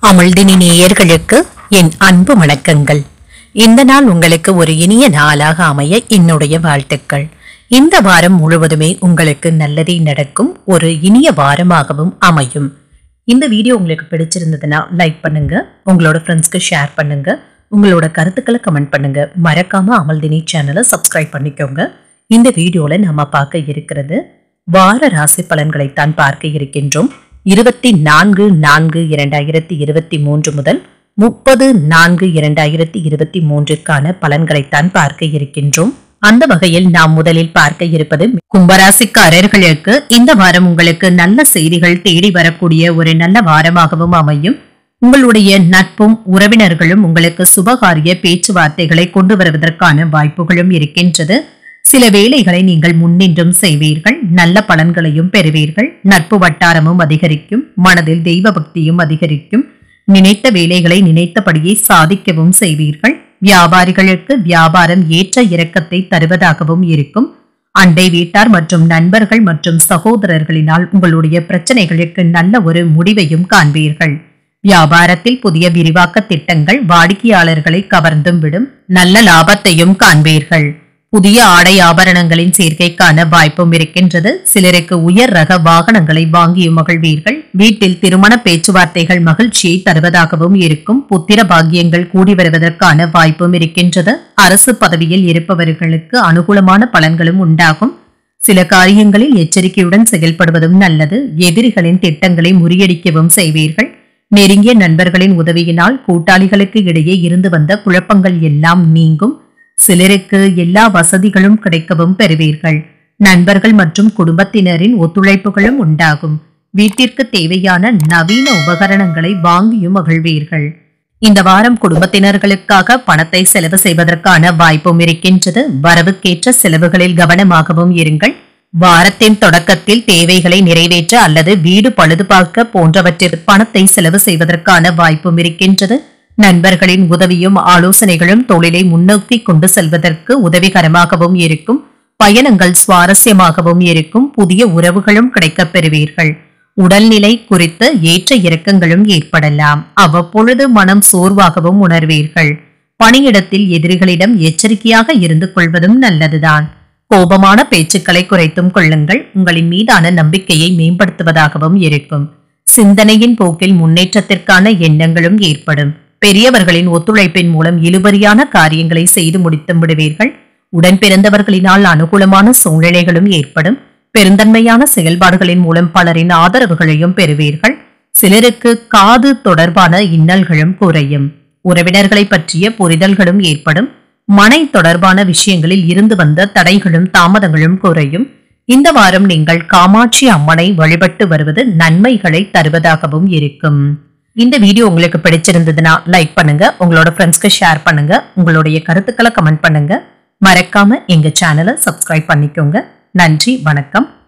அமிழ்தினி நேயர்களுக்கு என் அன்பு வணக்கங்கள் இந்த நாள் உங்களுக்கு ஒரு இனிய நாளாக அமைய என்னுடைய வாழ்த்துக்கள் இந்த வாரம் முழுவதுமே உங்களுக்கு நல்லதே நடக்கும் ஒரு இனிய வாரமாகவும் அமையும் இந்த வீடியோ உங்களுக்கு பிடிச்சிருந்ததுன்னா லைக் பண்ணுங்க உங்களோட ஃப்ரெண்ட்ஸ்க்கு ஷேர் பண்ணுங்க உங்களோட கருத்துக்களை கமெண்ட் பண்ணுங்க மறக்காம அமல்தினி சேனலை சப்ஸ்கிரைப் பண்ணிக்கோங்க இந்த வீடியோல நம்ம பார்க்க இருக்கிறது வார ராசி பலன்களைத்தான் பார்க்க இருக்கின்றோம் இருபத்தி நான்கு நான்கு இரண்டாயிரத்தி இருபத்தி மூன்று முதல் முப்பது நான்கு இரண்டாயிரத்தி இருபத்தி மூன்றுக்கான பலன்களைத்தான் பார்க்க இருக்கின்றோம் அந்த வகையில் நாம் முதலில் பார்க்க இருப்பது கும்பராசிக்காரர்களுக்கு இந்த வாரம் உங்களுக்கு நல்ல செய்திகள் தேடி வரக்கூடிய ஒரு நல்ல வாரமாகவும் அமையும் உங்களுடைய நட்பும் உறவினர்களும் உங்களுக்கு சுபகாரிய பேச்சுவார்த்தைகளை கொண்டு வருவதற்கான வாய்ப்புகளும் இருக்கின்றது சில வேலைகளை நீங்கள் முன்னின்றும் செய்வீர்கள் நல்ல பலன்களையும் பெறுவீர்கள் நட்பு வட்டாரமும் அதிகரிக்கும் மனதில் தெய்வ பக்தியும் அதிகரிக்கும் நினைத்த வேலைகளை நினைத்தபடியே சாதிக்கவும் செய்வீர்கள் வியாபாரிகளுக்கு வியாபாரம் ஏற்ற இறக்கத்தை தருவதாகவும் இருக்கும் அண்டை வீட்டார் மற்றும் நண்பர்கள் மற்றும் சகோதரர்களினால் உங்களுடைய பிரச்சனைகளுக்கு நல்ல ஒரு முடிவையும் காண்பீர்கள் வியாபாரத்தில் புதிய விரிவாக்க திட்டங்கள் வாடிக்கையாளர்களை கவர்ந்தும் விடும் நல்ல லாபத்தையும் காண்பீர்கள் புதிய ஆடை ஆபரணங்களின் சேர்க்கைக்கான வாய்ப்பும் இருக்கின்றது சிலருக்கு உயர் ரக வாகனங்களை வாங்கியும் மகிழ்வீர்கள் வீட்டில் திருமண பேச்சுவார்த்தைகள் மகிழ்ச்சியை தருவதாகவும் இருக்கும் புத்திர பாக்கியங்கள் கூடி வருவதற்கான வாய்ப்பும் இருக்கின்றது அரசு பதவியில் இருப்பவர்களுக்கு அனுகூலமான பலன்களும் உண்டாகும் சில காரியங்களில் எச்சரிக்கையுடன் செயல்படுவதும் நல்லது எதிரிகளின் திட்டங்களை முறியடிக்கவும் செய்வீர்கள் நெருங்கிய நண்பர்களின் உதவியினால் கூட்டாளிகளுக்கு இடையே இருந்து வந்த குழப்பங்கள் எல்லாம் நீங்கும் சிலருக்கு எல்லா வசதிகளும் கிடைக்கவும் பெறுவீர்கள் நண்பர்கள் மற்றும் குடும்பத்தினரின் ஒத்துழைப்புகளும் உண்டாகும் வீட்டிற்கு தேவையான நவீன உபகரணங்களை வாங்கியும் மகிழ்வீர்கள் இந்த வாரம் குடும்பத்தினர்களுக்காக பணத்தை செலவு செய்வதற்கான வாய்ப்பும் இருக்கின்றது வரவுக்கேற்ற செலவுகளில் கவனமாகவும் இருங்கள் வாரத்தின் தொடக்கத்தில் தேவைகளை நிறைவேற்ற அல்லது வீடு பழுது பார்க்க போன்றவற்றிற்கு பணத்தை செலவு செய்வதற்கான வாய்ப்பும் இருக்கின்றது நண்பர்களின் உதவியும் ஆலோசனைகளும் தொழிலை முன்னோக்கி கொண்டு செல்வதற்கு உதவிகரமாகவும் இருக்கும் பயணங்கள் சுவாரஸ்யமாகவும் இருக்கும் புதிய உறவுகளும் கிடைக்கப் பெறுவீர்கள் உடல்நிலை குறித்து ஏற்ற இறக்கங்களும் ஏற்படலாம் அவ்வப்பொழுது மனம் சோர்வாகவும் உணர்வீர்கள் பணியிடத்தில் எதிரிகளிடம் எச்சரிக்கையாக இருந்து கொள்வதும் நல்லதுதான் கோபமான பேச்சுக்களை குறைத்தும் கொள்ளுங்கள் உங்களின் மீதான நம்பிக்கையை மேம்படுத்துவதாகவும் இருக்கும் சிந்தனையின் போக்கில் முன்னேற்றத்திற்கான எண்ணங்களும் ஏற்படும் பெரியவர்களின் ஒத்துழைப்பின் மூலம் இழுபறியான காரியங்களை செய்து முடித்து விடுவீர்கள் உடன் பிறந்தவர்களினால் அனுகூலமான சூழ்நிலைகளும் ஏற்படும் பெருந்தன்மையான செயல்பாடுகளின் மூலம் பலரின் ஆதரவுகளையும் பெறுவீர்கள் சிலருக்கு காது தொடர்பான இன்னல்களும் குறையும் உறவினர்களை பற்றிய புரிதல்களும் ஏற்படும் மனை தொடர்பான விஷயங்களில் இருந்து வந்த தடைகளும் தாமதங்களும் குறையும் இந்த வாரம் நீங்கள் காமாட்சி அம்மனை வழிபட்டு வருவது நன்மைகளை தருவதாகவும் இருக்கும் இந்த வீடியோ உங்களுக்கு பிடிச்சிருந்ததுன்னா லைக் பண்ணுங்க உங்களோட ஃப்ரெண்ட்ஸ்க்கு ஷேர் பண்ணுங்க உங்களுடைய கருத்துக்களை கமெண்ட் பண்ணுங்க மறக்காம எங்க சேனலை சப்ஸ்கிரைப் பண்ணிக்கோங்க நன்றி வணக்கம்